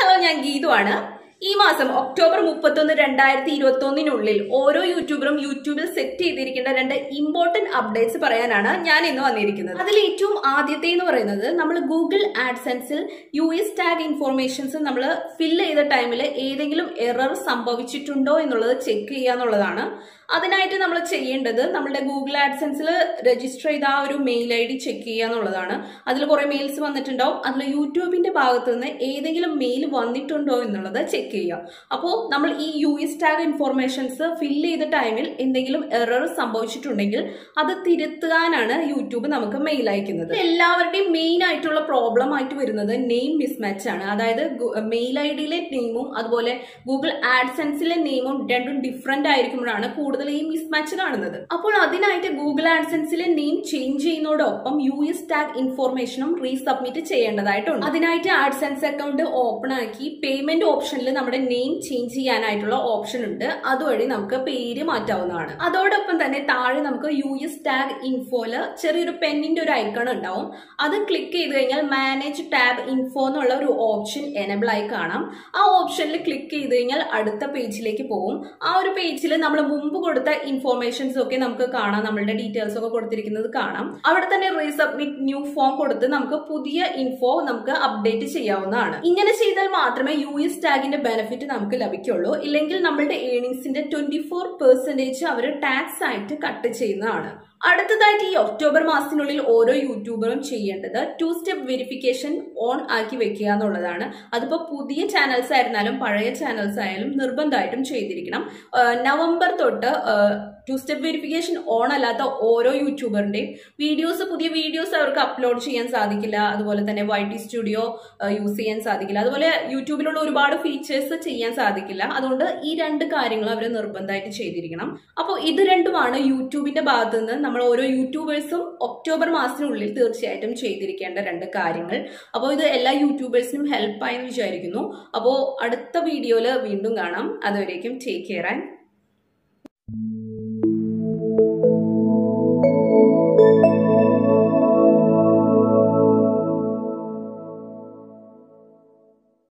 hello ഞാൻ ഗീതുവാണ് ഈ മാസം ഒക്ടോബർ മുപ്പത്തൊന്ന് രണ്ടായിരത്തി ഇരുപത്തി ഒന്നിനുള്ളിൽ ഓരോ യൂട്യൂബറും യൂട്യൂബിൽ സെറ്റ് ചെയ്തിരിക്കേണ്ട രണ്ട് ഇമ്പോർട്ടന്റ് അപ്ഡേറ്റ്സ് പറയാനാണ് ഞാൻ ഇന്ന് വന്നിരിക്കുന്നത് അതിൽ ഏറ്റവും ആദ്യത്തെ എന്ന് പറയുന്നത് നമ്മൾ ഗൂഗിൾ ആഡ്സെൻസിൽ യു എസ് ടാഗ് ഇൻഫോർമേഷൻസ് നമ്മൾ ഫില്ല് ചെയ്ത ടൈമിൽ ഏതെങ്കിലും എറർ സംഭവിച്ചിട്ടുണ്ടോ എന്നുള്ളത് ചെക്ക് ചെയ്യുക എന്നുള്ളതാണ് അതിനായിട്ട് നമ്മൾ ചെയ്യേണ്ടത് നമ്മുടെ ഗൂഗിൾ ആഡ്സെൻസിൽ രജിസ്റ്റർ ചെയ്ത ആ ഒരു മെയിൽ ഐ ഡി ചെക്ക് ചെയ്യുക എന്നുള്ളതാണ് അതിൽ കുറെ മെയിൽസ് വന്നിട്ടുണ്ടാവും അതിൽ യൂട്യൂബിന്റെ ഭാഗത്ത് നിന്ന് ഏതെങ്കിലും മെയിൽ വന്നിട്ടുണ്ടോ എന്നുള്ളത് ചെക്ക് ചെയ്യുക അപ്പോൾ നമ്മൾ ഈ യു എസ് ടാഗ് ഇൻഫോർമേഷൻസ് ഫില്ല് ചെയ്ത ടൈമിൽ എന്തെങ്കിലും എറർ സംഭവിച്ചിട്ടുണ്ടെങ്കിൽ അത് തിരുത്താനാണ് യൂട്യൂബ് നമുക്ക് മെയിൽ അയക്കുന്നത് എല്ലാവരുടെയും മെയിൻ ആയിട്ടുള്ള പ്രോബ്ലം ആയിട്ട് വരുന്നത് നെയിം മിസ്മാച്ച് ആണ് അതായത് മെയിൽ ഐ ഡിയിലെ നെയിമും അതുപോലെ ഗൂഗിൾ ആഡ്സെൻസിലെ നെയിമും രണ്ടും ഡിഫറെന്റ് ആയിരിക്കുമ്പോഴാണ് കൂടുതൽ ഈ മിസ്മാച്ച് കാണുന്നത് അപ്പോൾ അതിനായിട്ട് ഗൂഗിൾ ആഡ്സെൻസിലെ നെയിം ചേഞ്ച് ചെയ്യുന്നതോടൊപ്പം യു എസ് ടാഗ് ഇൻഫോർമേഷനും റീസബ്മിറ്റ് ചെയ്യേണ്ടതായിട്ടുണ്ട് അതിനായിട്ട് ആഡ്സെൻസ് അക്കൗണ്ട് ഓപ്പൺ ആക്കി പേയ്മെന്റ് ഓപ്ഷനിൽ നമ്മുടെ നെയിം ചേഞ്ച് ചെയ്യാനായിട്ടുള്ള ഓപ്ഷൻ ഉണ്ട് അതുവഴി നമുക്ക് പേര് മാറ്റാവുന്നതാണ് അതോടൊപ്പം തന്നെ താഴെ നമുക്ക് യു എസ് ടാഗ് ഇൻഫോയില് ചെറിയൊരു പെന്നിന്റെ ഒരു ഐക്കൺ ഉണ്ടാവും അത് ക്ലിക്ക് ചെയ്ത് കഴിഞ്ഞാൽ മാനേജ് ടാബ് ഇൻഫോ എന്നുള്ള ഒരു ഓപ്ഷൻ എനബിൾ ആയി കാണാം ആ ഓപ്ഷനിൽ ക്ലിക്ക് ചെയ്ത് കഴിഞ്ഞാൽ അടുത്ത പേജിലേക്ക് പോകും ആ ഒരു പേജിൽ നമ്മൾ മുമ്പ് കൊടുത്ത ഇൻഫോർമേഷൻസ് ഒക്കെ നമുക്ക് കാണാം നമ്മളുടെ ഡീറ്റെയിൽസ് ഒക്കെ കൊടുത്തിരിക്കുന്നത് കാണാം അവിടെ തന്നെ റീസബ്മിറ്റ് ന്യൂ ഫോം കൊടുത്ത് നമുക്ക് പുതിയ ഇൻഫോ നമുക്ക് അപ്ഡേറ്റ് ചെയ്യാവുന്നതാണ് ഇങ്ങനെ ചെയ്താൽ മാത്രമേ യു എസ് ടാഗിന്റെ ബെനിഫിറ്റ് നമുക്ക് ലഭിക്കുള്ളൂ ഇല്ലെങ്കിൽ നമ്മളുടെ ഏണിങ്സിന്റെ ട്വന്റി ഫോർ പെർസെന്റേജ് അവർ ടാക്സ് ആയിട്ട് കട്ട് ചെയ്യുന്നതാണ് അടുത്തതായിട്ട് ഈ ഒക്ടോബർ മാസത്തിനുള്ളിൽ ഓരോ യൂട്യൂബറും ചെയ്യേണ്ടത് ടു സ്റ്റെപ്പ് വെരിഫിക്കേഷൻ ഓൺ ആക്കി വെക്കുക എന്നുള്ളതാണ് അതിപ്പോ പുതിയ ചാനൽസ് ആയിരുന്നാലും പഴയ ചാനൽസ് ആയാലും നിർബന്ധമായിട്ടും ചെയ്തിരിക്കണം നവംബർ തൊട്ട് ടു സ്റ്റെപ്പ് വെരിഫിക്കേഷൻ ഓൺ അല്ലാത്ത ഓരോ യൂട്യൂബറിന്റെയും വീഡിയോസ് പുതിയ വീഡിയോസ് അവർക്ക് അപ്ലോഡ് ചെയ്യാൻ സാധിക്കില്ല അതുപോലെ തന്നെ വൈ ടി സ്റ്റുഡിയോ യൂസ് ചെയ്യാൻ സാധിക്കില്ല അതുപോലെ യൂട്യൂബിലുള്ള ഒരുപാട് ഫീച്ചേഴ്സ് ചെയ്യാൻ സാധിക്കില്ല അതുകൊണ്ട് ഈ രണ്ട് കാര്യങ്ങൾ അവർ നിർബന്ധമായിട്ട് ചെയ്തിരിക്കണം അപ്പോൾ ഇത് രണ്ടുമാണ് യൂട്യൂബിന്റെ ഭാഗത്ത് നിന്ന് നമ്മൾ ഓരോ യൂട്യൂബേഴ്സും ഒക്ടോബർ മാസത്തിനുള്ളിൽ തീർച്ചയായിട്ടും ചെയ്തിരിക്കേണ്ട രണ്ട് കാര്യങ്ങൾ അപ്പോൾ ഇത് എല്ലാ യൂട്യൂബേഴ്സിനും ഹെൽപ്പായെന്ന് വിചാരിക്കുന്നു അപ്പോൾ അടുത്ത വീഡിയോയിൽ വീണ്ടും കാണാം അതുവരേക്കും ടേക്ക് കെയർ ആൻഡ്